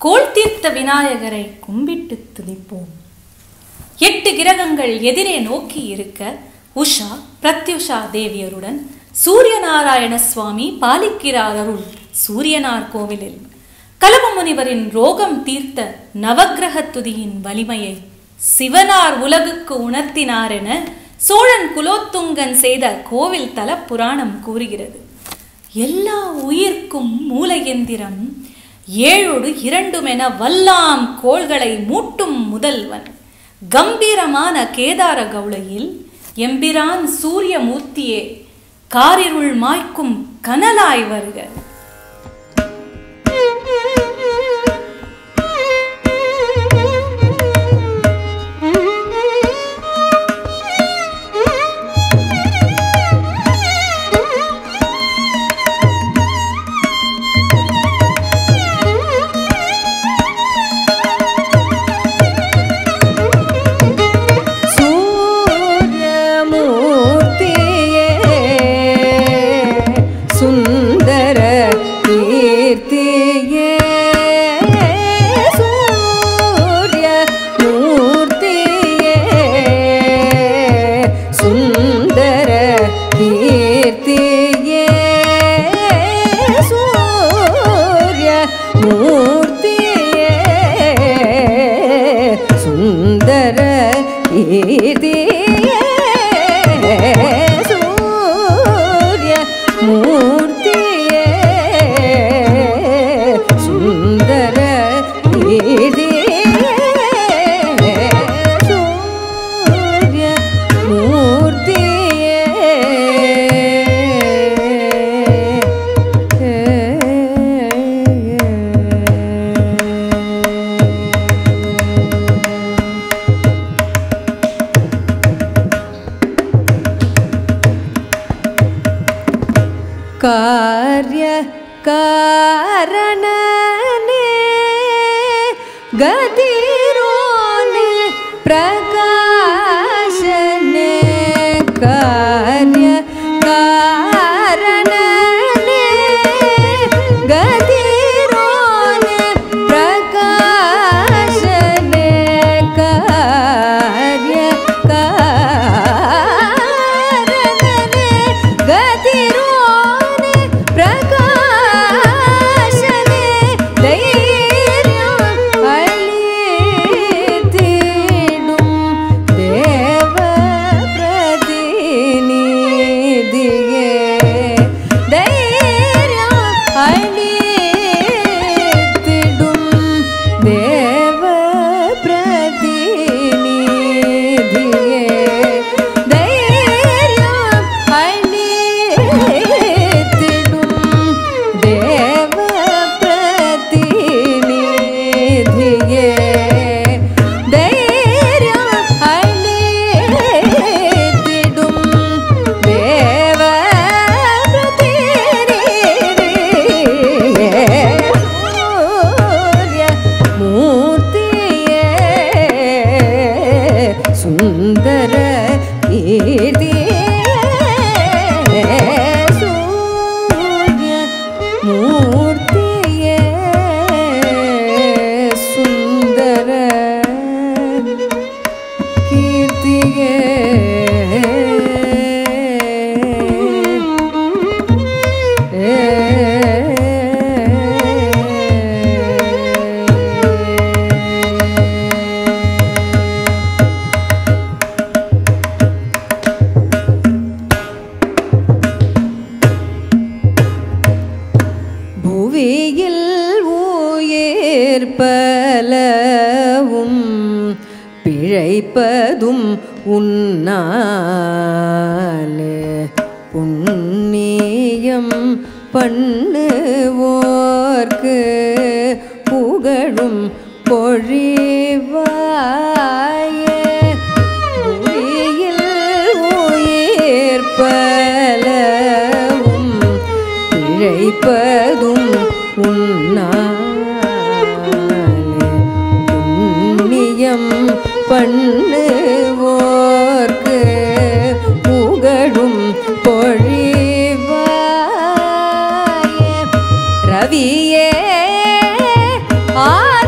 கோள் தீர்த்த விநாயகரை கும்பிட்டு துதிப்போம் எட்டு கிரகங்கள் எதிரே நோக்கி இருக்க உஷா பிரத்யுஷா தேவியருடன் சூரியநாராயண சுவாமி பாலிக்கிறார் அருள் சூரியனார் கோவிலில் கலபமுனிவரின் ரோகம் தீர்த்த நவக்கிரக துதியின் வலிமையை சிவனார் உலகுக்கு உணர்த்தினார் என சோழன் குலோத்துங்கன் செய்த கோவில் தல புராணம் கூறுகிறது எல்லா உயிர்க்கும் மூல எந்திரம் ஏழொடு இரண்டுமென வல்லாம் கோள்களை மூட்டும் முதல்வன் கம்பீரமான கேதார கவுளையில் எம்பிரான் சூரியமூர்த்தியே காரிருள் மாய்க்கும் கனலாய் வருக சூரியமூர்த்தியே சுந்தர கீர்த்தியே சூரியமூர்த்தியே சுந்தர கீர்த்தியே சூரியமூர்த்தியே சுந்தர கீர்த்தியே சூரிய மூர்த்தியே சுந்தர கீர்த்தியே சூரிய மூர்த்தியே ಕಾರ್ಯ ಕಾರಣನೆ ಗದಿರೋನೆ ಪ್ರಕಾಶನೆ ಕಾರ್ಯ ಕಾರಣನೆ ಗದಿರೋನೆ ಪ್ರಕಾಶನೆ ಕಾರ್ಯ ಕಾರಣನೆ ಗತಿರೋನೆ ಪ್ರಕಾಶನೆ ಧೈರ್ಯ ಅಳಿತಿಡುಂ ದೇವ ಪ್ರತಿನಿಧಿಗೆ ಧೈರ್ಯ ಅಳಿತಿಡುಂ ದೇವ ಪ್ರತಿನಿಧಿಗೆ ಧೈರ್ಯ ಅಳಿತಿಡುಂ ದೇವ ಪ್ರತಿನಿಧಿಗೆ ಧೈರ್ಯ ಅಳಿತಿಡುಂ ದೇವ ಪ್ರತಿನಿಧಿಗೆ ಸೂರ್ಯ ಮೂರ್ತಿಯೇ ಸುಂದರ ಕೀರ್ತಿಯೇ ಸೂರ್ಯ ಮೂರ್ತಿಯೇ ಸುಂದರ ಕೀರ್ತಿಗೆ புவியில் உயிர் பலவும் பிழைப்பதும் உன்னாலே புண்ணியம் பண்ணுவோர்க்கு புகழும் பொழிவாயே புவியில் உயிர் பலவும் பிழைப்பதும் உன்னாலே புண்ணியம் பண்ணுவோர்க்கு புகழும் பொழிவாயே ரவியே ஆர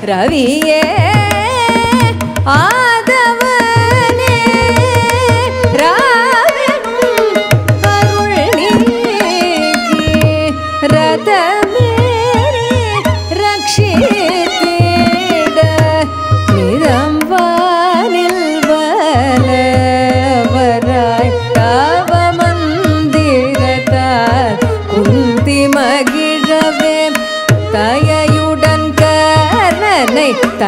ரவியே ஆதவனே ராவெனும் அருள் நீக்கி ரதமேறி ரட்சித்திட நிதம்பானில் வலவராய் தாவ மந்திரத்தார் குந்தி மகிழவே தயையுடன் கர்ணனை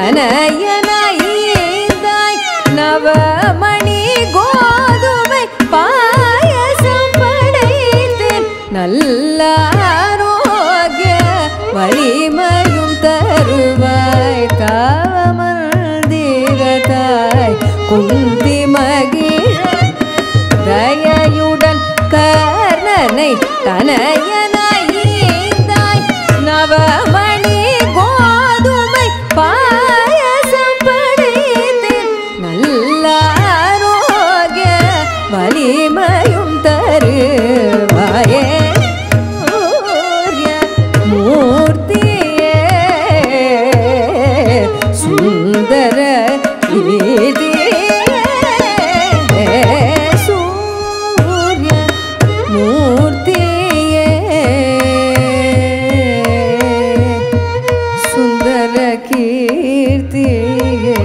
தனயனாய் நவமணி கோதுமை பாயசம் படைத்தேன் நல்ல ஆரோக்கிய வலிமையும் தருவாய் தாவமந்திரத்தாய் குந்தி மகிழ தயையுடன் கர்ணனை தனயனாய் நவமணி கோதுமை பாயசம் படைத்தேன் நல்ல ஆரோக்கிய வலிமையும் தருவாயே சூரிய மூர்த்தியே சுந்தர சூரிய மூர்த்தியே சுந்தர கீர்த்தியே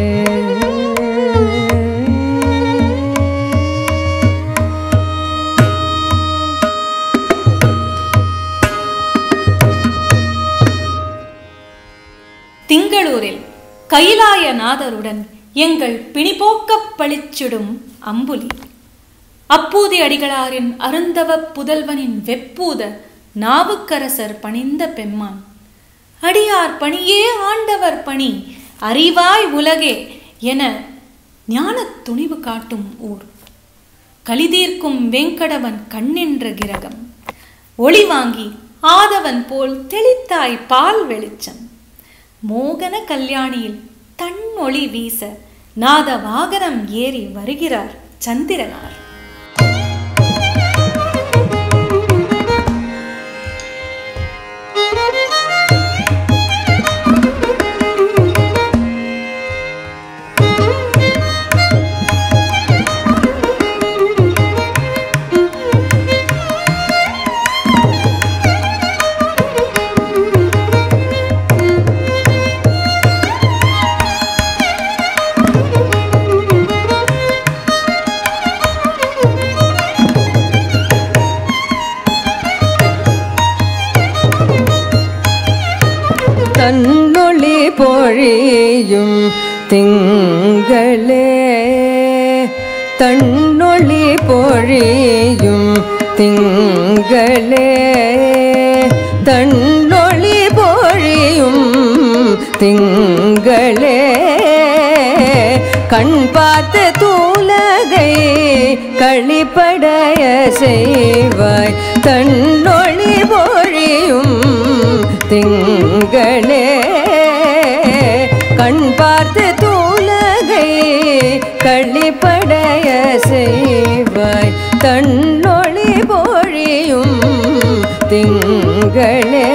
திங்களூரில் கைலாயநாதருடன் எங்கள் பிணிபோக்கப் பளிச்சிடும் அம்புலி அப்பூதி அடிகளாரின் அருந்தவ புதல்வனின் வெப்பூத நாவுக்கரசர் பணிந்த பெம்மான் அடியார் பணியே ஆண்டவர் பணி அறிவாய் உலகே என ஞானத் துணிவு காட்டும் ஊர் கலிதீர்க்கும் வெங்கடவன் கண்ணென்ற கிரகம் ஒளி வாங்கி ஆதவன் போல் தெளித்தாய் பால் வெளிச்சம் மோகன கல்யாணியில் தன் ஒளி வீச நாத வாகனம் ஏறி வருகிறார் சந்திரனார் தன்னொளி பொழியும் திங்களே தன்னொளி பொழியும் திங்களே தன்னொளி பொழியும் திங்களே கண் பார்த்து தூலகை கழிப்படைய செய்வாய் தன்னொளி பொழியும் திங்களே கண் பார்த்து தூலகை கழிப்படைய செய்வாய் தன்னொளி பொழியும் திங்களே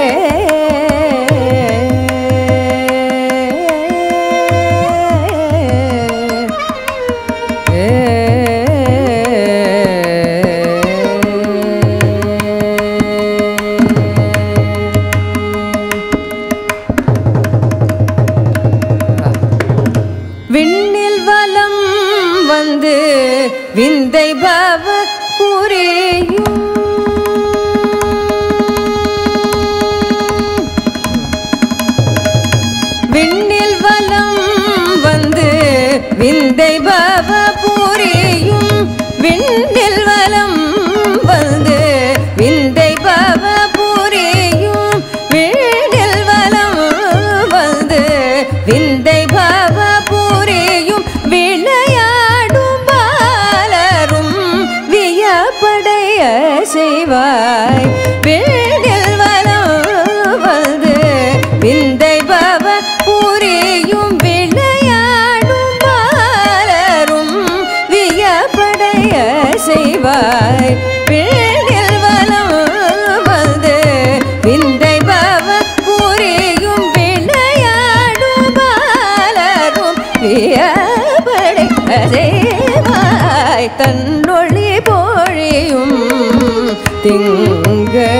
விண்ணில் வலம் வந்து விந்தை பவ புரியும் விண்ணில் வலம் வந்து விந்தை பவ புரியும் விண்ணில் வலம் வந்து விந்தை பவ புரியும் விண்ணில் வலம் வந்து விந்தை பவ புரியும் விளையாடும் பாலரும் வியப்படைய செய்வாய் விண்ணில் வலம் வந்து விந்தை பவ புரியும் விளையாடும் பாலரும் வியப்படைய செய் தன்னொளி பொழியும் திங்களே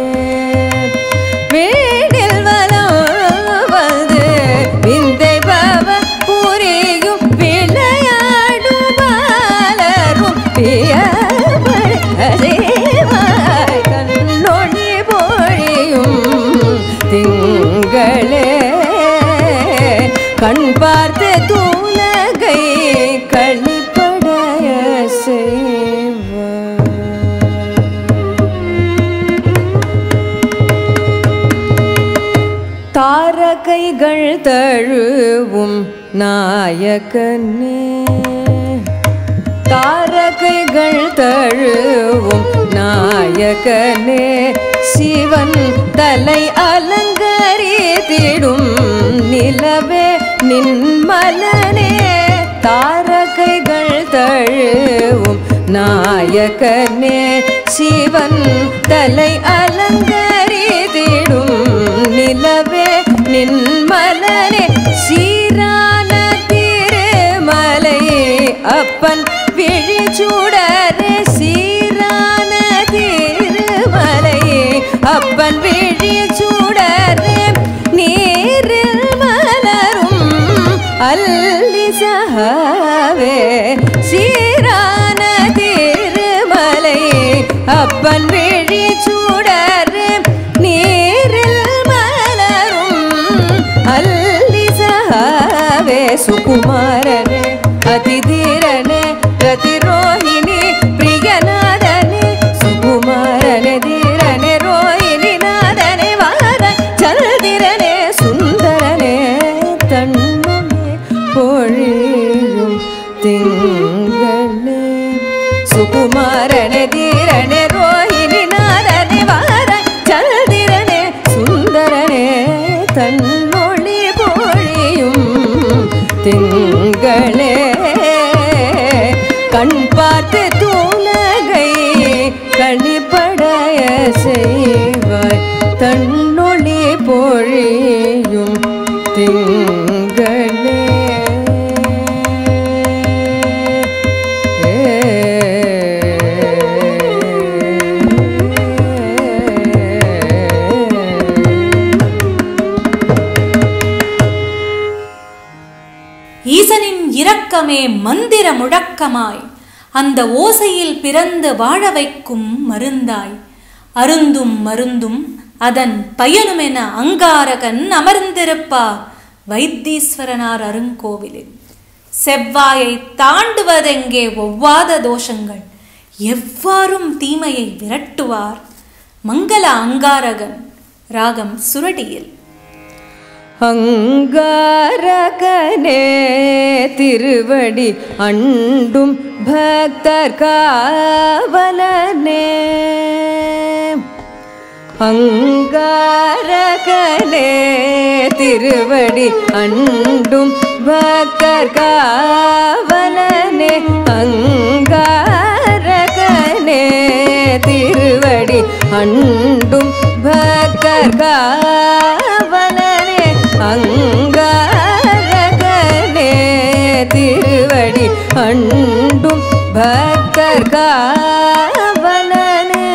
வீடில் வலம் வந்து விந்தை பவ புரியும் விளையாடும் மலரும் பியவழி கண்ணொளி பொழியும் திங்களே கண் பார்த்து தூலகை கழிப்படைய செய்வார் தாரகைகள் தழுவும் நாயகனே தாரகைகள் தழுவும் நாயகனே சிவன் தலை அலங்கரித்திடும் நிலவே நின்மலனே தாரகைகள் தழுவும் நாயகனே சிவன் தலை அலங்கரித்திடும் நிலவே நின்மலனே சீரான திருமலை அப்பன் விழிச்சூடரே சீரான திருமலை அப்பன் விழிச்சூடரே நீரில் மலரும் அல்லிசவே சீரான திருமலை அப்பன் விழிச்சூடரே நீரில் மலரும் அல்லிசவே சுகுமாரனே அதிதீரனே ரதிரோஹிணி பிரியநாதனே சுகுமாரனே தீரனே ரோஹிணி நாதனே வார சல்திரனே சுந்தரனே தன்னமே பொழியும் திங்களே சுகுமாரனே தீரனே ரோஹிணி நாதனே வார சல்திரனே சுந்தரனே தன்னொளி பொழியும் திங்களே கண் பார்த்து தூலகை கழிப்படைய செய்வாய் தன்னொளி பொழியும் திங்களே ஈசனின் இரக்கமே மந்திர முழக்கமாய் அந்த ஓசையில் பிறந்து வாழ வைக்கும் மருந்தாய் அருந்தும் மருந்தும் அதன் பயனுமென அங்காரகன் அமர்ந்திருப்பார் வைத்தீஸ்வரனார் அருங்கோவிலில் செவ்வாயை தாண்டுவதெங்கே ஒவ்வாத தோஷங்கள் எவ்வாறும் தீமையை விரட்டுவார் மங்கள அங்காரகன் ராகம் சுரடியில் அங்காரகனே திருவடி அண்டும் பக்தர் காவலனே அங்காரகனே திருவடி அண்டும் பக்தர் காவலனே அங்காரகனே திருவடி அண்டும் பக்தர் காவலனே அங்காரகனே திருவடி அண்டும் பக்தர் காவலனே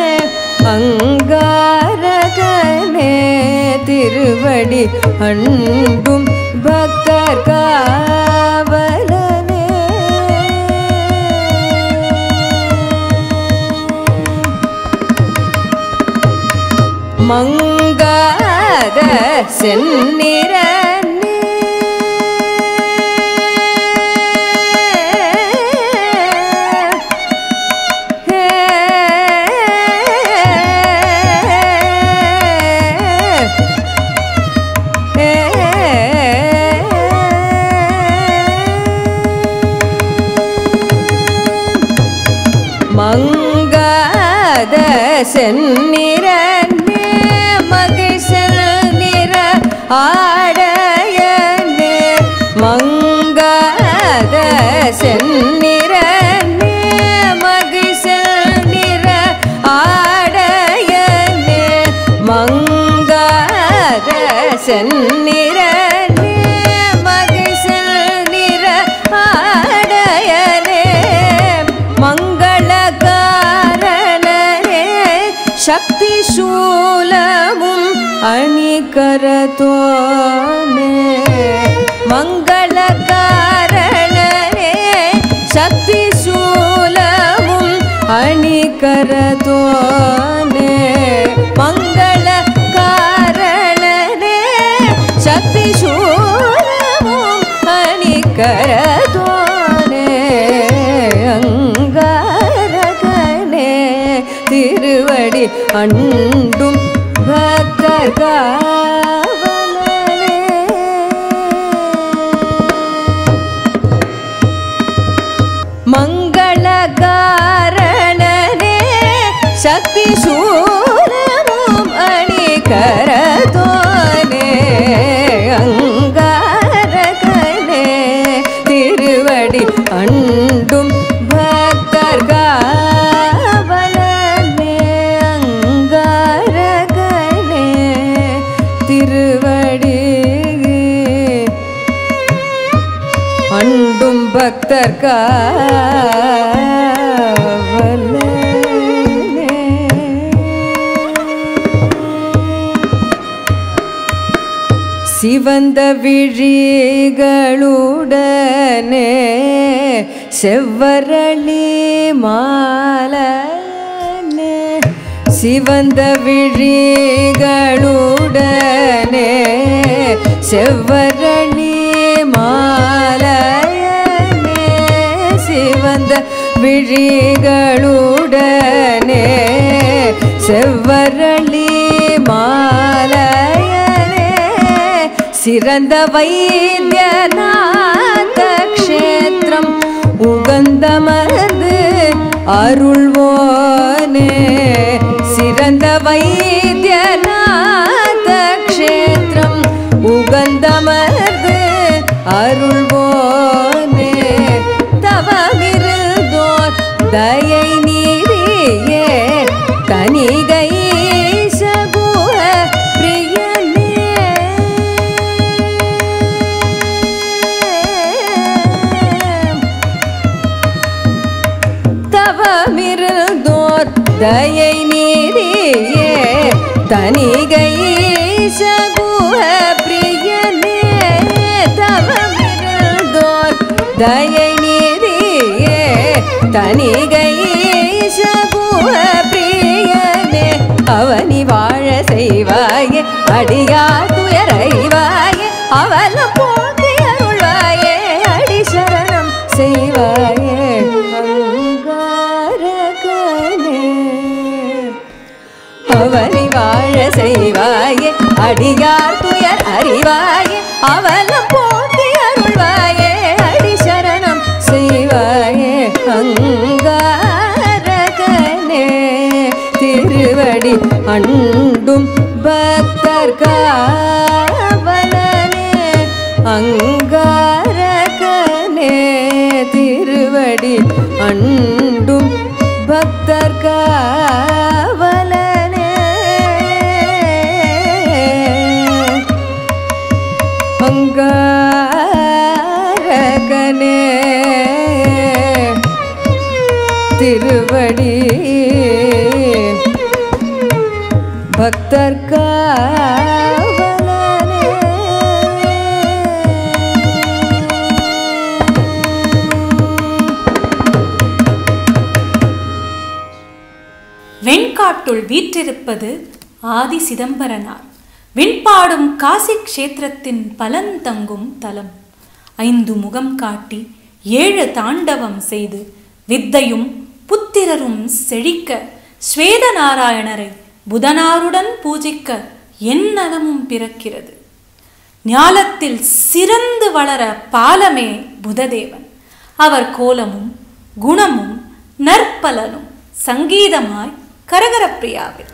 அங்காரகனே திருவடி அண்டும் பக்தர் காவலனே மங்காத செந்நிறனே மங்காத செந்நிறனே மகிழ்ச்சல் நிற ஆடையனே மங்காத செந்நிறனே மகிழ்ச்சல் நிற ஆடையனே மங்காத செந்நிறனே மகிழ்ச்சல் நிற ஆடையனே மங்காத அணிகரதோனே மங்கள காரணனே சக்தி சூலமும் அணிகரதோனே மங்கள காரணனே சக்தி சூலமும் அணிகரதோனே அங்காரகனே திருவடி அண்டும் மங்களகாரணனே சக்தி சூரமும் அணிகரதோனே அங்காரகனே திருவடி அண்டும் பக்தர்காவலனே அங்காரகனே திருவடி அண்டும் பக்தர்காவலனே சிவந்த விழிகளுடனே செவ்வரளி மாலனே சிவந்த விழிகளுடனே செவ்வரளி மாலனே சிவந்த விழிகளுடனே செவ்வரளி மாலயனே சிறந்த வைத்தியநாத க்ஷேத்திரம் உகந்தமர்ந்து அருள்வோனே சிறந்த வைத்தியநாத க்ஷேத்திரம் உகந்தமர்ந்து அருள்வோனே தவமிருந்தோர் தயை நீரியே கனிகை சகுஹ பிரியனே தவமிருந்தோர் தயை நீரியே தனிகை சகுஹ பிரியனே தவமிருந்தோர் தயை நீரியே தனிகை சகுஹ பிரியனே அவனி வாழ செய்வாயே அடியா துயரைவாயே அவலம் போக்கி அருள்வாயே அடி சரணம் செய்வாயே அங்காரகனே அவனை வாழ செய்வாயே அடியார் துயர் அறிவாயே அவலம் போக்கி அருள்வாயே அடி சரணம் செய்வாயே அங்காரகனே திருவடி அண்டும் பக்தர் காவலனே அங்காரகனே திருவடி அண்டும் பக்தர் காவலனே அங்காரகனே திருவடி பக்தர் வெண்காட்டுள் வீற்றிருப்பது ஆதி சிதம்பரனார் விண்பாடும் காசி க்ஷேத்திரத்தின் பலந்தங்கும் தலம் ஐந்து முகம் காட்டி ஏழு தாண்டவம் செய்து வித்தையும் புத்திரரும் செழிக்க ஸ்வேத நாராயணரை புதனாருடன் பூஜிக்க என் நலமும் பிறக்கிறது ஞாலத்தில் சிறந்து வளர பாலமே புததேவன் அவர் கோலமும் குணமும் நற்பலனும் சங்கீதமாய் கரகரப்பிரியாவில்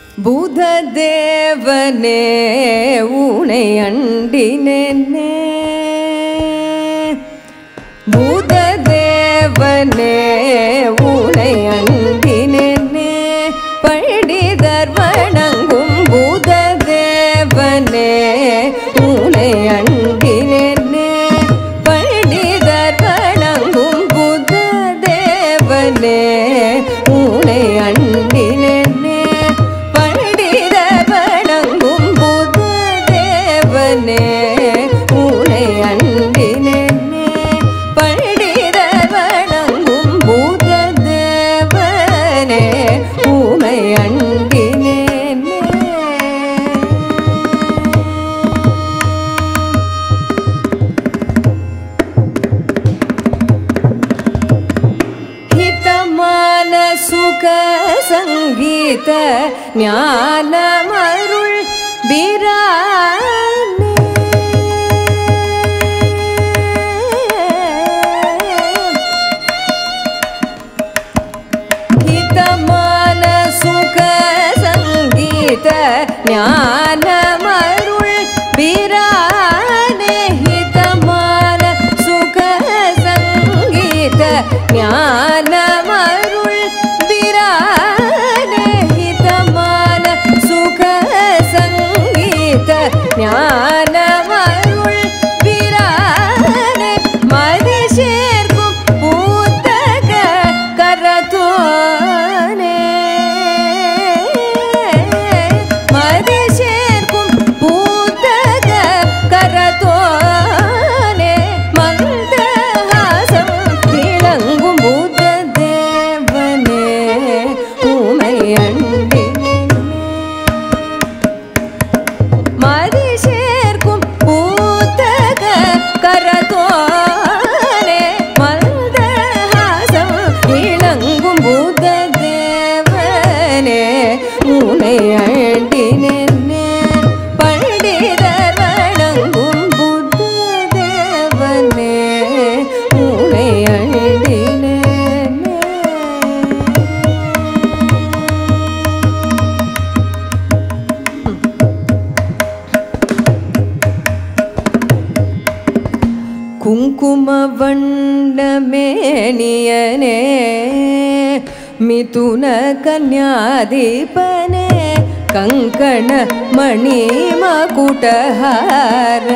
பூததேவனே உனை அண்டினே பூததேவனே உனை அண்டினே பண்டிதர் வணங்கும் பூததேவனே உனை அண்டினே பண்டிதர் வணங்கும் புததேவனே உனை அண்டினே பண்டித வணங்கும் புததேவனே சங்கீத ஞானமருள் பிரானே ಹಿತಮಾನ ಸುಖ ಸಂಗೀತ ಜ್ಞಾನಮರುಳ್ ಬಿರಾನೆ ಹಿತಮಾನ ಸುಖ ಸಂಗೀತ ಜ್ಞಾನಮರುಳ್ ಬಿರಾನೆ ಹಿತಮಾನ ಸುಖ ಸಂಗೀತ ஞானமருள் பிரானே மதி சேர்க்கும் பூத்தக கரத்தோனே மதி சேர்க்கும் பூத்தக கரத்தோனே மந்தஹாசம் இளங்கும் பூத்த தேவனே உமை அண்டினே மதி சேர்க்கும் பூத்தக கரத்தோனே மந்தஹாசம் இளங்கும் பூத தேவனே உனை அண்டினே பண்டிதர் வணங்கும் புத்த தேவனே உனை அண்டினே ಕುಂಕುಮ ಮೇನಿಯನೇ ಮಿಥುನ ಕನ್ಯಾದೀಪನೆ ಕಂಕಣ ಮಣಿ ಮಕುಟಹಾರ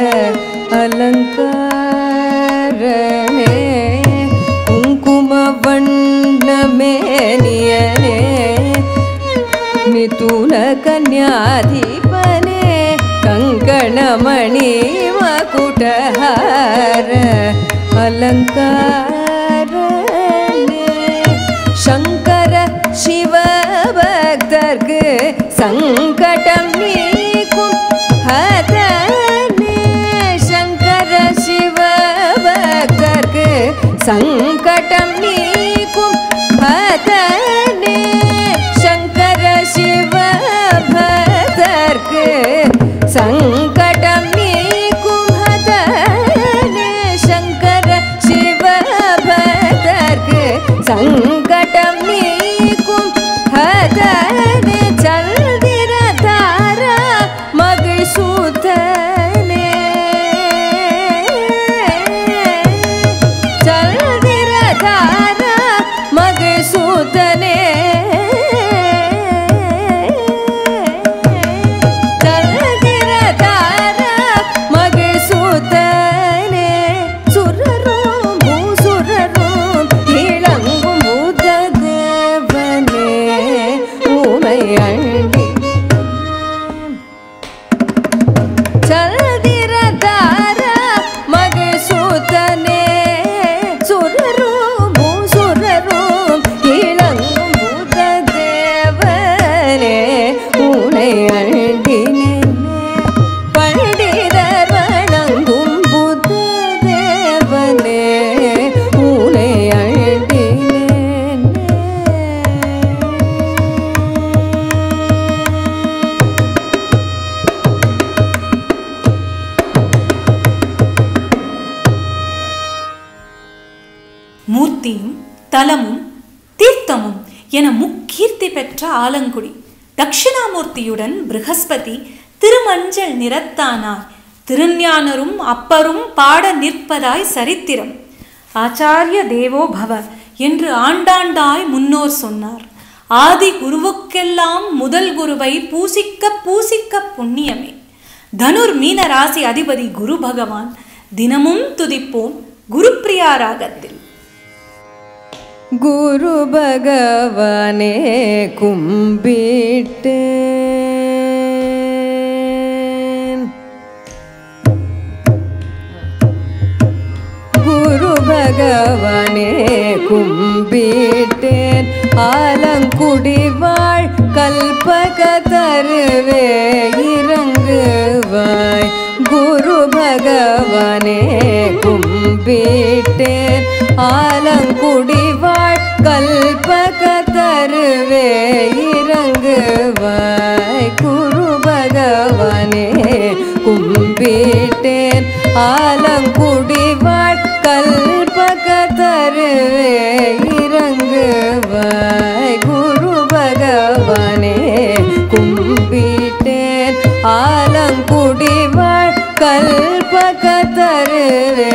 ಅಲಂಕಾರನೆ ಕುಂಕುಮ ಮೇನಿಯನೇ ಮಿಥುನ ಕನ್ಯಾಧಿಪನೆ ಕಂಕಣಮಣಿ ಮಕುಟಹಾರ அலங்காரனே சங்கர சிவ பக்தர்க்கு சங்கடம் நீக்கும் ஹதனே சங்கர சிவ பக்தர்க்கு சங்கடம் நீக்கும் ஹதனே சங்கர சிவ பக்தர்க்கு சங்கடம் நீக்கும் ஹதனே சங்கர சிவ பக்தர்க்கு சங்கடம் நீக்கும் ஹதனே சந்திர தாரா மகிழ் சூதனே சந்திர தாரா மகிழ் சூதனே சந்திர தாரா மகிழ் சூதனே சுரரும் பூசுரரும் இளங்கும் பூத தேவனே உமை அண்டி சந்திரதார மகிழ்சூதனே சுரரும் பூசுரரும் இளங்கும் பூத தேவனே உனை அண்டினே பண்டிதர் வணங்கும் புத்த தேவனே உனை அண்டினே மூர்த்தியும் தலமும் தீர்த்தமும் என முக்கீர்த்தி பெற்ற ஆலங்குடி தட்சிணாமூர்த்தியுடன் ப்ரகஸ்பதி திருமஞ்சள் நிறத்தானார் திருஞானரும் அப்பரும் பாட நிற்பதாய் சரித்திரம் ஆச்சாரிய தேவோ பவ என்று ஆண்டாண்டாய் முன்னோர் சொன்னார் ஆதி குருவுக்கெல்லாம் முதல் குருவை பூசிக்க பூசிக்க புண்ணியமே தனுர் மீன ராசி அதிபதி குரு பகவான் தினமும் துதிப்போம் குருப்பிரியா ராகத்தில் குரு பகவானே கும்பிட்டேன் குரு பகவானே கும்பிட்டேன் ஆலங்குடி வாழ் கல்பக தருவே இறங்குவாய் குரு பகவானே கும்பிட்டேன் ஆலங்குடி வாழ் கல்பக தருவே இறங்கு இறங்குவாய் குரு பகவானே கும்பிட்டேன் ஆலங்குடிவாழ் கல்பகதருவே இறங்குவாய் குரு பகவானே கும்பிட்டேன் ஆலங்குடிவாழ் கல்பகதருவே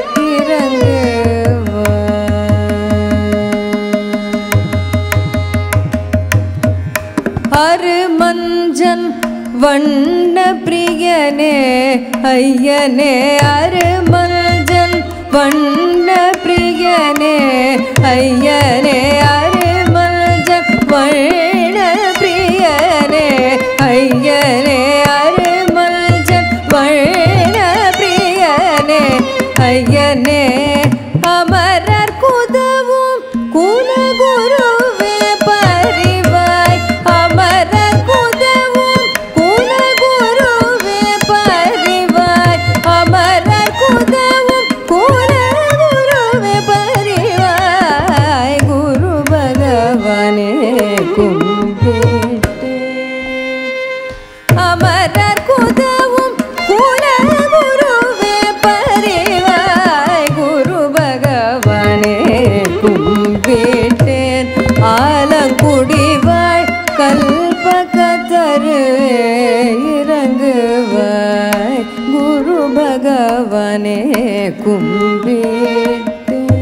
இறங்குவாய் அருமஞ்சன் வண்ண பிரியனே ஐயனே அருமஞ்சன் வண்ண பிரியனே ஐயனே அருமஞ்சன் வண்ண பிரியனே ஐயனே அருமஞ்சன் வண்ண பிரியனே ஐயனே அமரர் குதவும் குலகுருவே பரிவாய் அமரர் குதவும் குலகுருவே பரிவாய் அமரர் குதவும் குலகுருவே பரிவாய் குரு பகவானே கும்பிட்டே அமரர் குதவும் குலகுருவே பரிவாய் குரு பகவானே கும்பிட்டேன் ஆலங்குடிவாழ் கல்பகதரு இறங்குவாய் குரு பகவானே கும்பிட்டேன்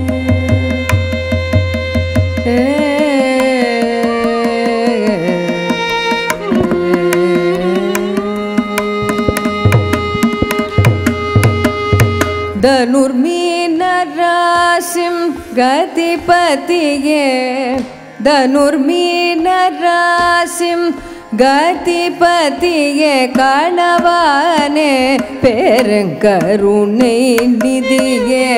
धनुर्मीनराशिं गतिपतिये धनुर्मीनराशिं गतिपतिये கணவானே பெருங்கருணை நிதியே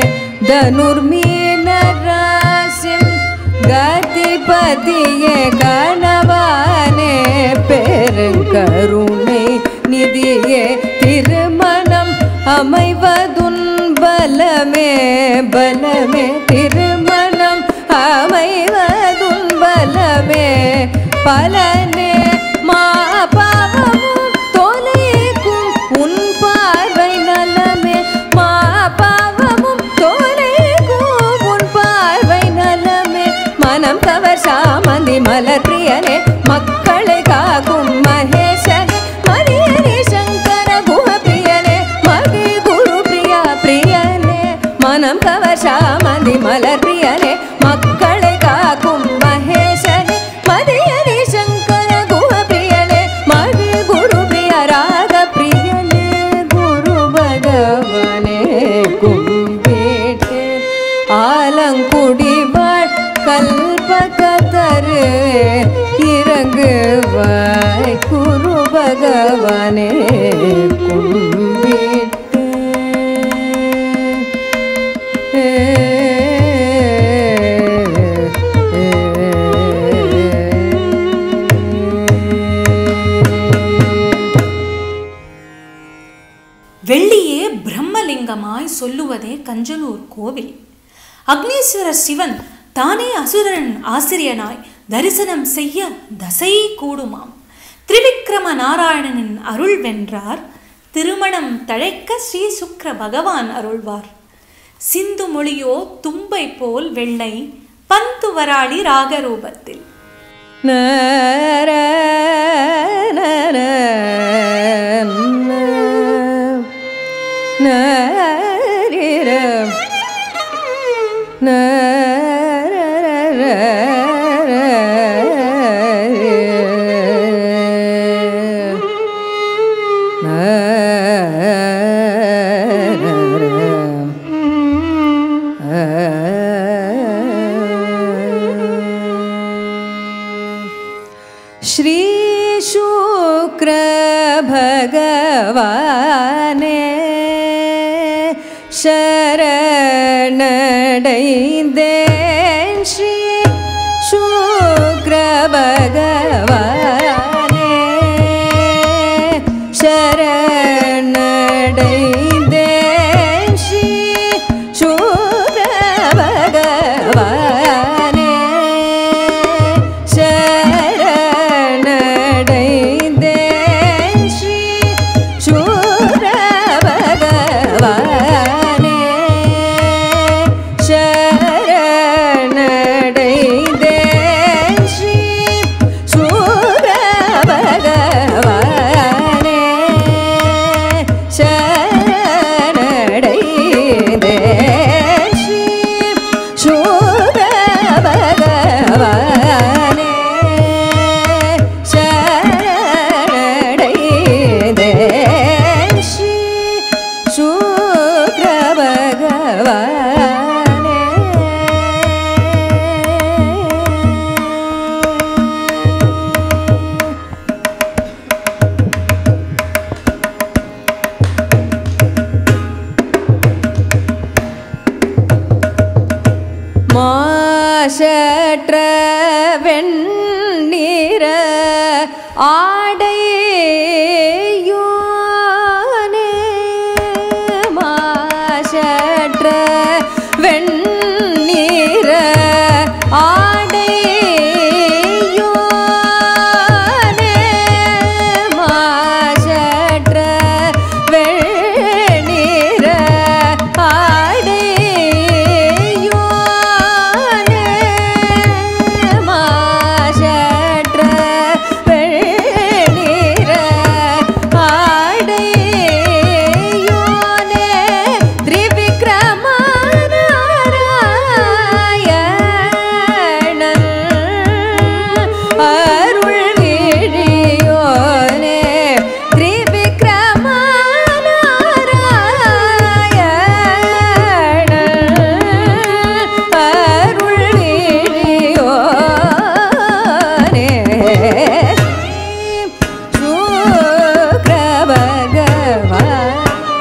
தனுர்மீனராசிம் கதிபதியே கணவானே பெருங்கருணை நிதியே திருமணம் அமைவதுன் பலமே பலமே திருமணம் அமைவதுன் பலமே பலனே மா பாவமும் தொலைக்கும் உன் பார்வை நலமே மா பாவமும் தொலைக்கும் உன் பார்வை நலமே மனம் கவர் சாமந்தி மலர் பிரியனே மக்களை காக்கும் மகேசனே மரியனே சங்கர குஹ பிரியனே மகிழ் குரு பிரியா பிரியனே மனம் கவர் சாமந்தி மலர் பிரியனே மக்களை காக்கும் மகேசனே மரியனே சங்கர குஹ பிரியனே மகிழ் குரு பிரிய ராக பிரியனே குரு பகவானே கும்பிட்டே ஆலங்குடிவாழ் கல்பகதரு இறங்குவாய் குரு பகவானே கும்பிட்டே வெள்ளியே பிரம்மலிங்கமாய் சொல்லுவதே கஞ்சனூர் கோவில் அக்னீஸ்வரர் சிவன் தானே அசுரன் ஆசிரியனாய் தரிசனம் செய்ய தசை கூடுமாம் திரிவிக்ரம நாராயணனின் அருள் வென்றார் திருமணம் தழைக்க ஸ்ரீ சுக்ர பகவான் அருள்வார் சிந்து மொழியோ தும்பை போல் வெள்ளை பந்து வராளி ராகரூபத்தில் நர நர நரிர श्रीशुक्रभगवाने शरणडैन्दे श्री शुक्रभगवाने शरणडैन्दे श्री शुक्रभगवाने शरणडैन्दे மாஷற்ற வெண்ணீர ஆடையோனே மாஷற்ற வெண்ணீர ஆடையோனே மாஷற்ற வெண்ணீர ஆடையோனே மாஷற்ற வெண்ணீர ஆடையோனே திரிவிக்ரமநாராயணன் அருள் விழியோனே திரிவிக்ரமநாராயணன் அருள் விழியோனே சுக்ர பகவான்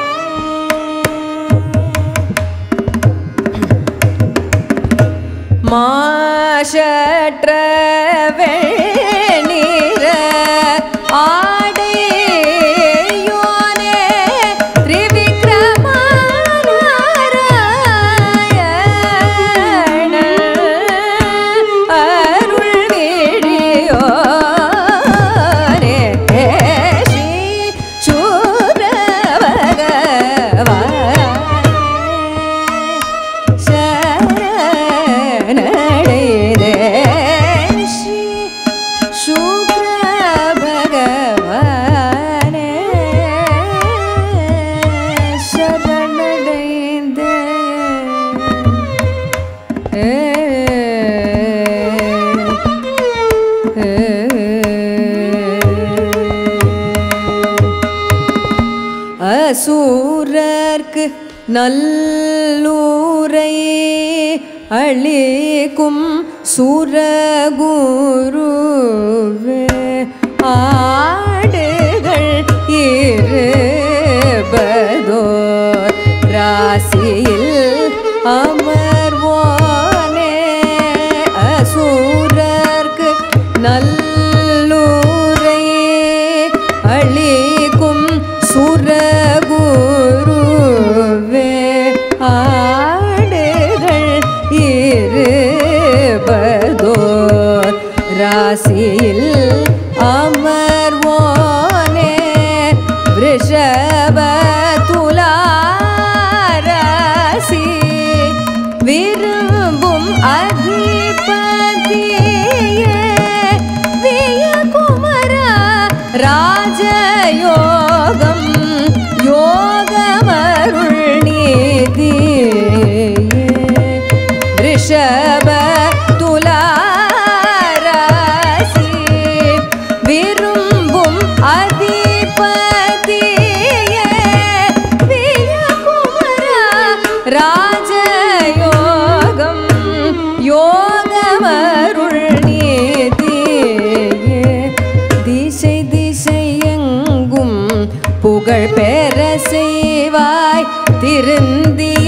மாஷற்ற வெண்ணீர ஆடையோனே திரிவிக்ரமநாராயணன் அருள் விழியோனே ஸ்ரீ சூர பகவான் சரணடைதே ஸ்ரீ சுக்ர பகவானே சரணடைந்தே ஏ அசூரர்க்கு நல்லூரை அளிக்கும் சுரகுருவே ஆடுகள் இருபதோ ராசியில் அமர்வோனே அசூரர்க்கு நல்லூரை அளிக்கும் சுரகுருவே ஆடுகள் இருபதோர் ராசியில் அமர்வோனே ரிஷப துலாராசி விரும்பும் அதிபதியே வியகுமரா ராஜயோகம் யோகமருள் நீதியே ரிஷப துலாராசி விரும்பும் அதிபதியே வியகுமரா ராஜயோகம் யோகமருள் நீதியே திசை திசை எங்கும் புகழ் பெற செய்வாய் திருந்திய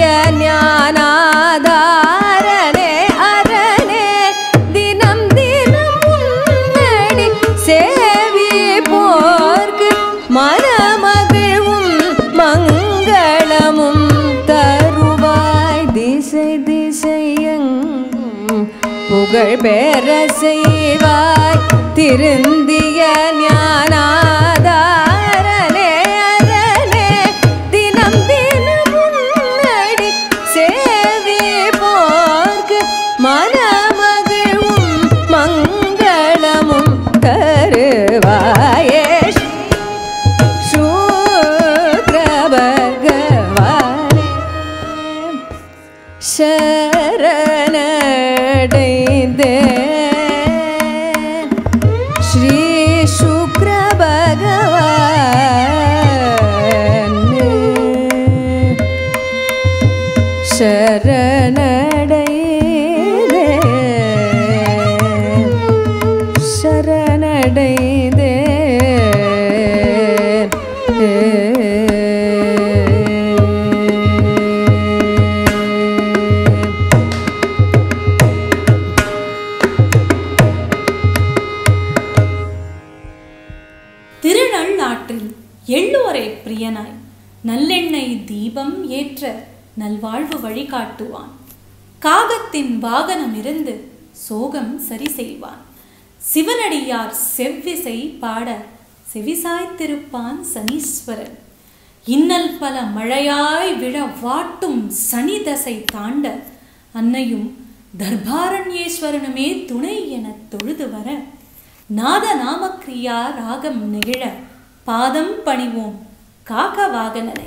ஞானாதாரனே அரணே தினம் தினம் உன்னடி சேவி போர்க்கு மனமகிழ்வும் மங்களமும் தருவாய் திசை திசை எங்கும் புகழ் பெற செய்வாய் திருந்திய ஞானாதாரனே அரணே தினம் தினம் உன்னடி சேவி போர்க்கு மனமகிழ்வும் மங்களமும் தருவாயே சூத்ர பகவானே சரணடைந்தே ஸ்ரீ சுக்ர பகவான் சரணடைந்தே சரணடைந்தே ஏற்ற நல்வாழ்வு வழிகாட்டுவான் காகத்தின் வாகனம் இருந்து சோகம் சரி செய்வான் சிவனடியார் செவ்விசை பாட செவிசாய்த்திருப்பான் சனீஸ்வரன் இன்னல் பல மழையாய் விழ வாட்டும் சனி தசை தாண்ட அன்னையும் தர்பாரண்யேஸ்வரனுமே துணை எனத் தொழுது வர நாத நாமக்ரியா ராகம் நெகிழ பாதம் பணிவோம் காக வாகனனை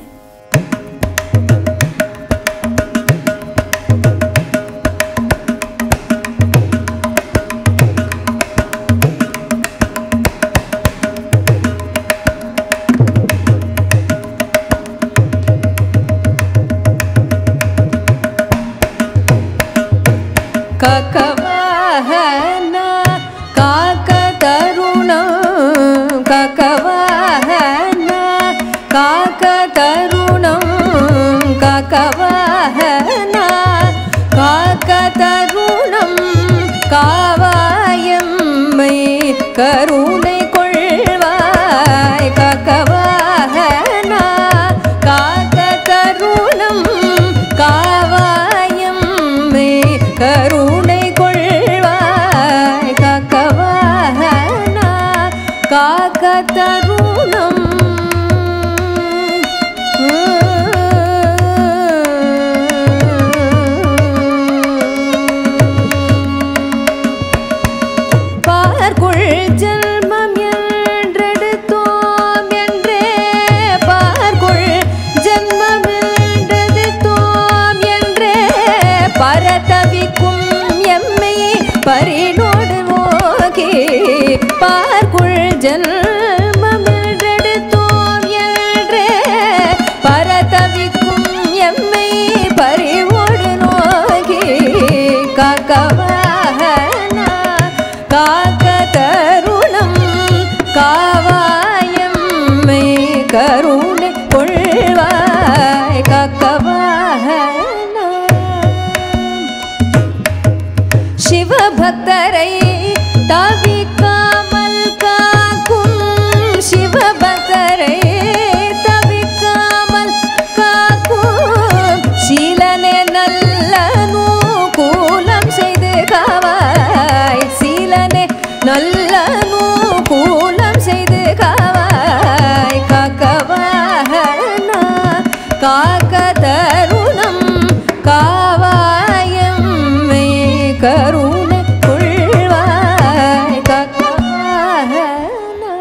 ககவாகன காக்க தருணம் ககவாகன காக்க தருணம் ககவாகன காக்க தருணம் காவாயம்மை கருணை கொள்வாய் ககவாகன காக்க தருணம் காவாயம்மை கருணை கொள்வாய் காக்கவாகனா காக்க தருணம் பார்க்குள் ஜென்மம் என்றெடுத்தோம் என்றே பார்க்குள் ஜென்மம் என்றெடுத்தோம் என்றே பரதவிக்கும் எம்மை பரினோடு நோக்கி பார்க்குள் ஜென்மம் என்றெடுத்தோம் என்றே பரதவிக்கும் எம்மை பரிவோடு நோக்கி காக்கவாகனா காக்க தருணம் காவாயம்மை கருணை கொள்வாய் காக்கவாகனா சிவபக்தரை தவிக்காமல் காக்கும் சிவபக்தரை தவிக்காமல் காக்கும் சீலனே நல்ல நூகூலம் செய்து காவாய் சீலனே நல்ல நூகூலம் செய்து காவாய் காக்கவாகனா காக்க தருணம் காவாயம்மை கருணை கொள்வாய் காக்கவாகனா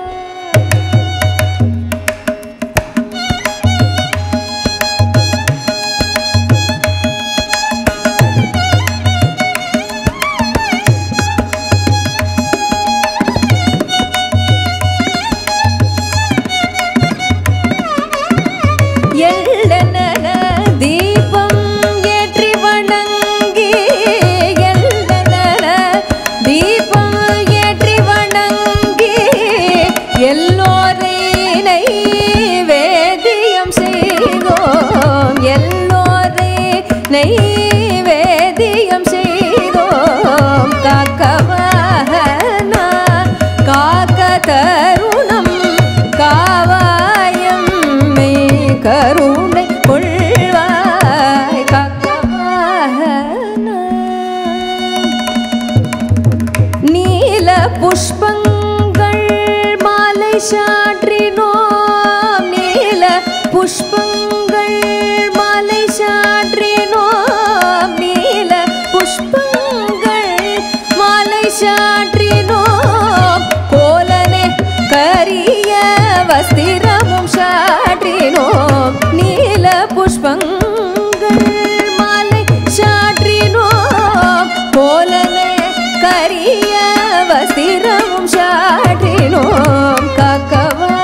எள்ளென தீபம் ஏற்றி வணங்கி எள்ளென தீபம் ஏற்றி வணங்கி எல்லோரை நைவேத்தியம் செய்தோம் எல்லோரை நைவேத்தியம் செய்தோம் காக்கவாகனா காக்க தருணம் காவாயம்மை கருணை கொள்வாய் காக்கவாகனா நீல புஷ்பங்கள் மாலை சாற்றினோம் நீல புஷ்பங்கள் மாலை சாற்றினோம் நீல புஷ்பங்கள் மாலை சாற்றினோம் கோலனே கரிய வஸ்திரமும் சாற்றினோம் நீல புஷ்பங்கள் மாலை சாற்றினோம் கோலனே கரிய வஸ்திரமும் சாற்றினோம் காக்கவா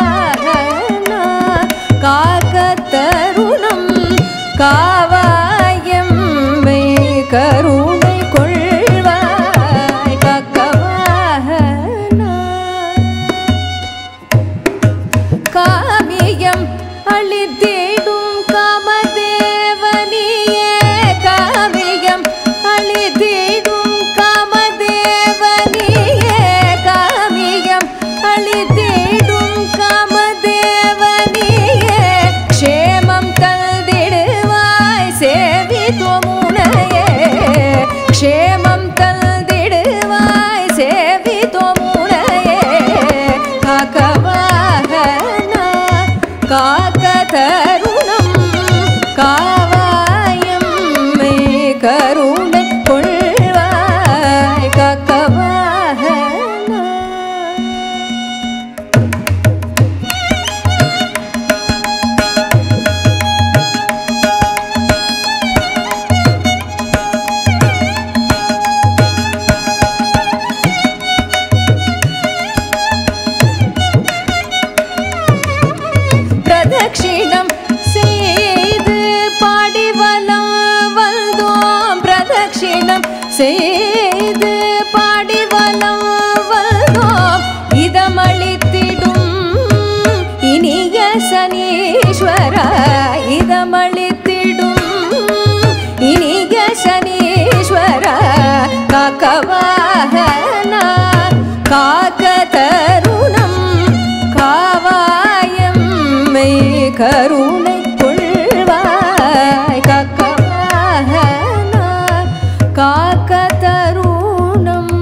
தோமுனையே க்ஷேமம் தந்திடுவாய் சேவி தோமுனையே காக்கவாகனா காக்க தருணம் காவாயம் மெய் கருணை கொள்வாய் காக்கவாகனா பிரதட்சிணம் செய்து பாடி வலம் வந்தோம் பிரதட்சிணம் செய்து பாடி வலம் வந்தோம் இதமளித்திடும் இனிய சனீஸ்வர இதமளித்திடும் இனிய சனீஸ்வர காக்கவாகனா காக்க தருணம் காவாயம் மெய் கருணை கொள்வாய் காக்கவாகனா காக்க தருணம்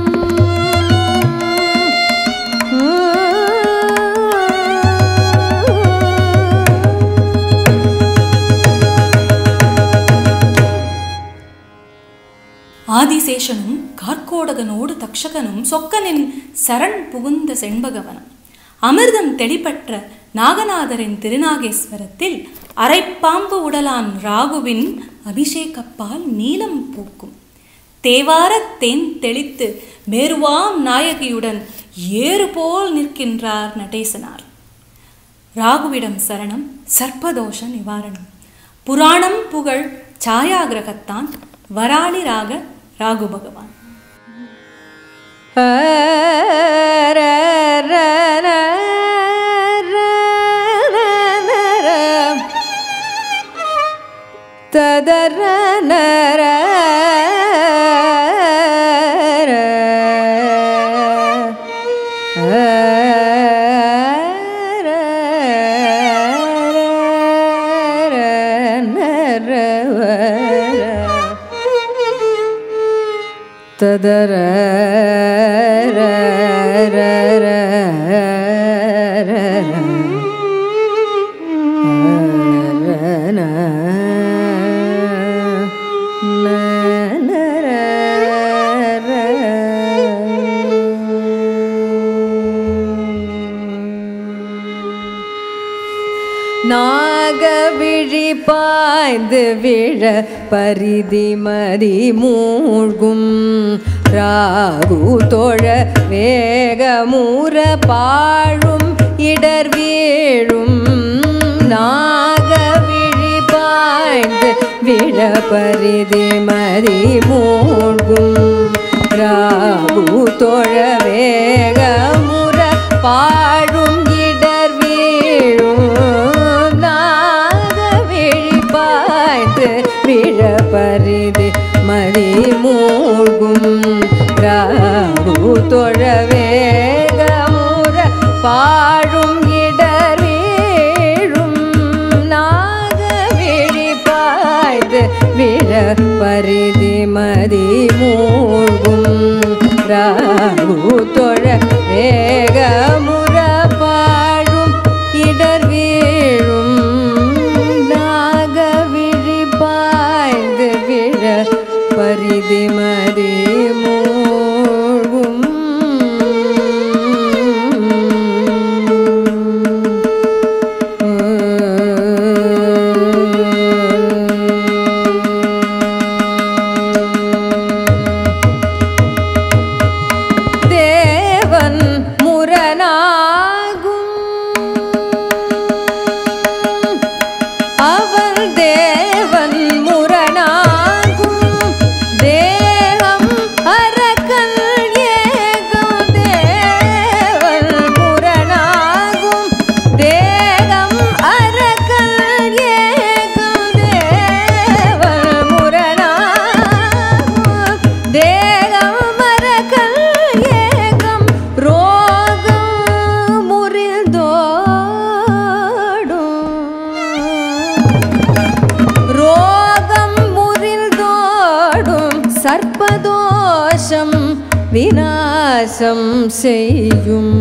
ஆதிசேஷனும் கார்க்கோடகனோடு தக்ஷகனும் சொக்கனின் சரண் புகுந்த செண்பகவனம் அமிர்தம் தெளிப்பற்ற நாகநாதரின் திருநாகேஸ்வரத்தில் அரைப்பாம்பு உடலான் ராகுவின் அபிஷேகப்பால் நீலம் பூக்கும் தேவாரத் தேன் தெளித்து மேருவாம் நாயகியுடன் ஏறு போல் நிற்கின்றார் நடேசனார் ராகுவிடம் சரணம் சர்ப்பதோஷ நிவாரணம் புராணம் புகழ் சாயாகிரகத்தான் வராளி ராக ராகு பகவான் ததர நர ததர நாகவிழி பாய்ந்து விழ பரிதி மதி மூழ்கும் ராகு தோழ வேகமூற பாழும் இடர் வீழும் நாகவிழி பாய்ந்து விழ பரிதி மதி மூழ்கும் ராகு தோழ வேகமுற பாழும் இடர் வீழும் நாகவிழி பாய்ந்து விழ பரிதி மதி மூழ்கும் ராகு தொழ வேகமுற பாழும் இடர் வீழும் நாகவிழி பாய்ந்து விழ பரிதி மதி மூழ்கும் ராகு தொழ வேகமுற பாழும் இடர் வீழும் நாகவிழி பாய்ந்து விழ பரிதி மதி மூழ்கும் தேவன் முரணாகும் அவன் தேவன் முரணாகும் தேவன் விநாசம் செய்யும்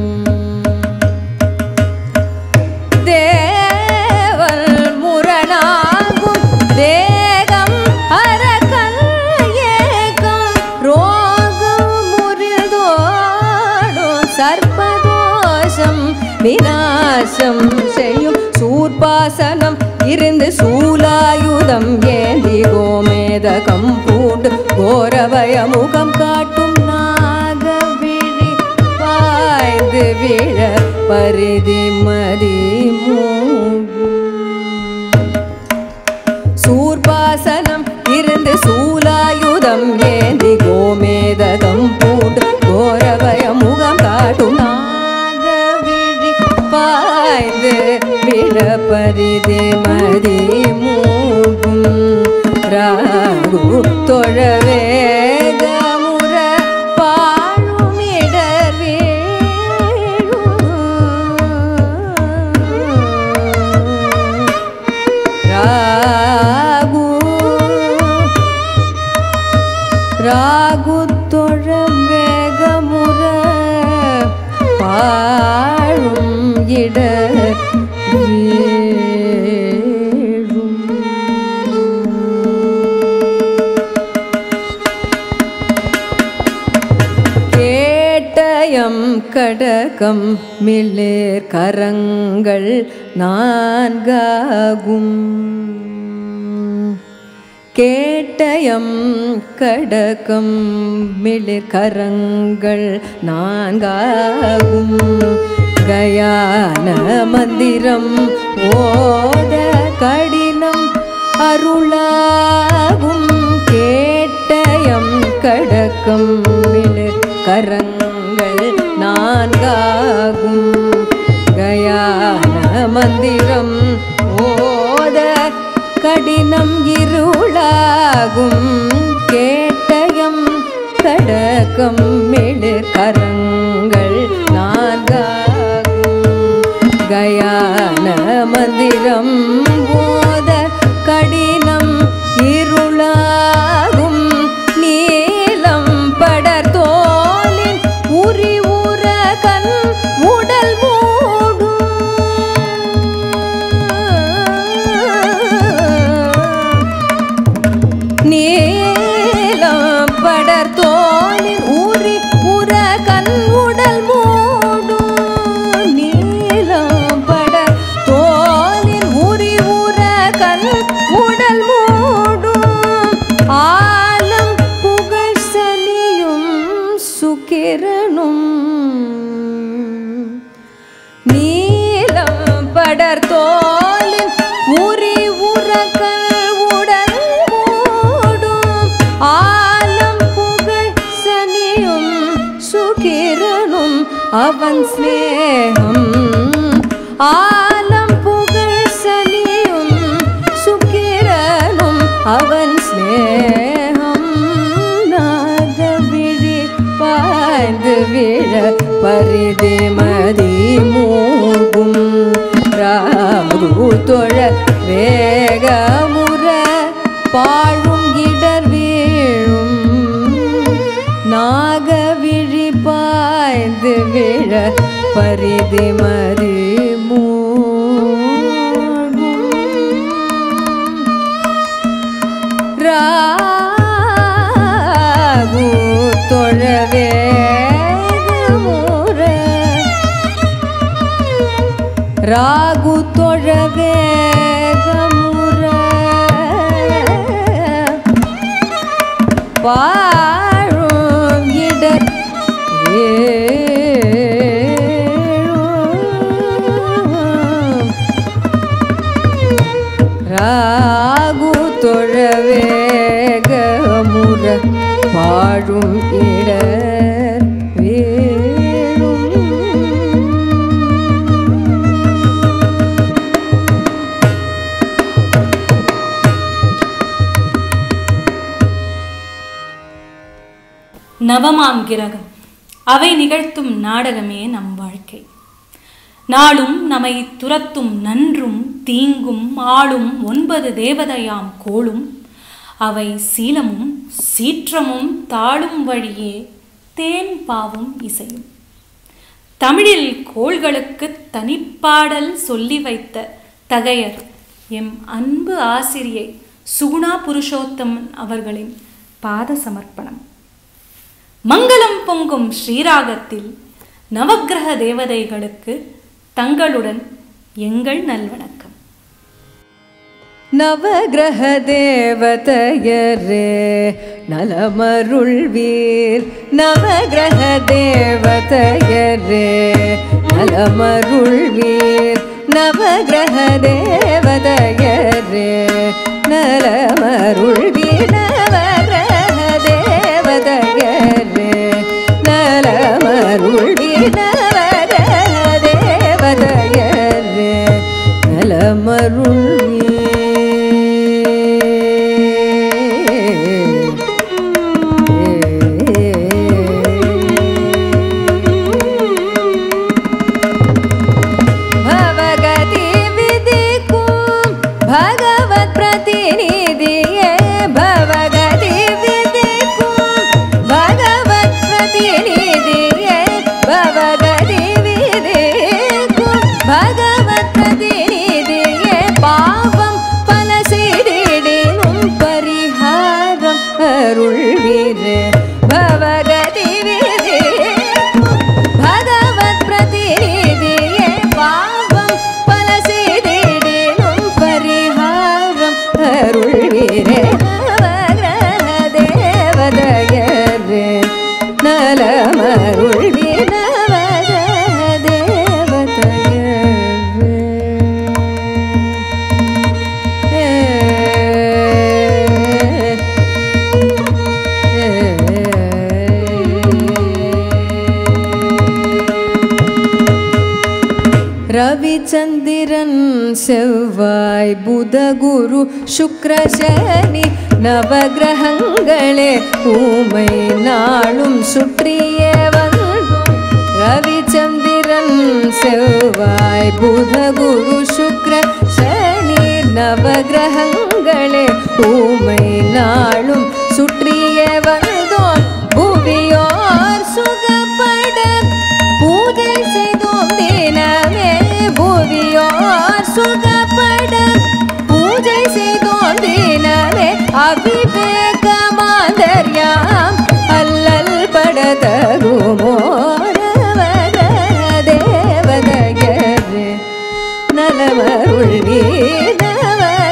தேவல் முரணாகும் தேகம் அரக்கன் ஏகம் ரோகம் முறிதோடும் சர்ப்பதோஷம் விநாசம் செய்யும் சூர்பாசனம் இருந்து சூலாயுதம் ஏந்தி கோமேதகம் பூண்டு கோரவயமுகம் காட்டும் நாகவிழி பாய்ந்து விழ பரிதி மதி சூர்பாசனம் இருந்து சூலாயுதம் ஏந்தி கோமேதகம் பூண்டு கோரவய முகம் காட்டும் நாகவிழி பாய்ந்து விழ பரிதி மதி மூகும் ராகு தொழ வேகமுற பாழும் இடர் வீழும். ராகு ராகு தொழ வேகமுற பாழும் இடர் வீழும். கேட்டயம் கடகம் மிளிர் கரங்கள் நான்காகும் கேட்டயம் கடகம் மிளிர் கரங்கள் நான்காகும் கயான மந்திரம் ஓத கடினம் அருளாகும் கேட்டயம் கடக்கம் மிளிர் கரங்கள் நான்காகும் கயான மந்திரம் ஓத கடினம் இருளாகும் கேட்டயம் கடக்கம் மிளிர் கரங்கள் நான்காகும் கயான மந்திரம் ஓத கடினம் இருளாகும் நீலம் படர் தோலின் உரி உற கண் உடல் மூடும் நீலம் படர் தோலின் ஊறி உற கண் உடல் மூடும் நீலம் படர் தோலின் ஊறி உற கண் உடல் மூடும் ஆலம் புகழ் சனியும் சுக்கிரனும் நீலம் படர் தோலின் உரி உறக்கல் உடல் மூடும் ஆலம் புகழ் சனியும் சுகிரனும் அவன் ஸ்நேகம் ஆலம் புகழ் சனியும் சுக்கிரனும் அவன் ஸ்நேகம் நாகவிழி பாய்ந்து விழ பரிதி மதி மூகும் ராகு தொழ வேகமுற பாழும் இடர் வீழும் நாகவிழி பாய்ந்து விழ பரிதி மதி மூகும் ராகு தொழவே ராகு தொழவே வாழும் இடர் ஏழும். ராகு தொழவே கமுற பாழும் இடர் வீழும் நவமாம் கிரகம் அவை நிகழ்த்தும் நாடகமே நம் வாழ்க்கை நாளும் நம்மை துரத்தும் நன்றும் தீங்கும் ஆளும் ஒன்பது தேவதையாம் கோளும் அவை சீலமும் சீற்றமும் தாழும் வழியே தேன் பாவும் இசையும் தமிழில் கோள்களுக்கு தனிப்பாடல் சொல்லி வைத்த தகையர் எம் அன்பு ஆசிரியை சுகுணா புருஷோத்தமன் அவர்களின் பாத சமர்ப்பணம் மங்களம் பொங்கும் ஸ்ரீராகத்தில் நவக்கிரக தேவதைகளுக்கு தங்களுடன் எங்கள் நல்வணக்கம் நவகிரக தேவதையரே நலமருள்வீர் நவகிரக தேவதையரே நலமருள்வீர் நவகிரக தேவதையரே நலமருள்வீர் நவகிரக தேவதையரே நலமருள்வீர் நவகிரக தேவதையரே நலமருள்வீர் भवगति विदिकुं भगवत् प्रतिनिधिये भवगति विदिकुं भगवत् प्रतिनिधिये भवगति विदिकुं भगवत् प्रतिनिधिये पावं பலசிடினும் பரிகாரம் அருள்வீரே பவகதி விதே பகவத் பிரதிநிதியே பாவம் பலசிடினும் பரிகாரம் அருள்வீரே நவகிரக தேவதையரே நலமருள்வி நவகிரக தேவதையரே ரவிச்சந்திரன் செவ்வாய் புத குரு சுக்ர சனி நவகிரகங்களே ஊமை நாளும் சுற்றியே வந்தோம் ரவிச்சந்திரன் செவ்வாய் புத குரு சுக்ர சனி நவகிரகங்களே ஊமை நாளும் சுற்றியே வந்தோம் புவியோர் சுகப்பட பூஜை செய்தோம் தினமே புவியோர் சுகப்பட பூஜை செய்தோம் தினமே அவிவேக மாந்தர்யாம் அல்லல் பட தருமோ தேவதையரே நலமருள்வி நவ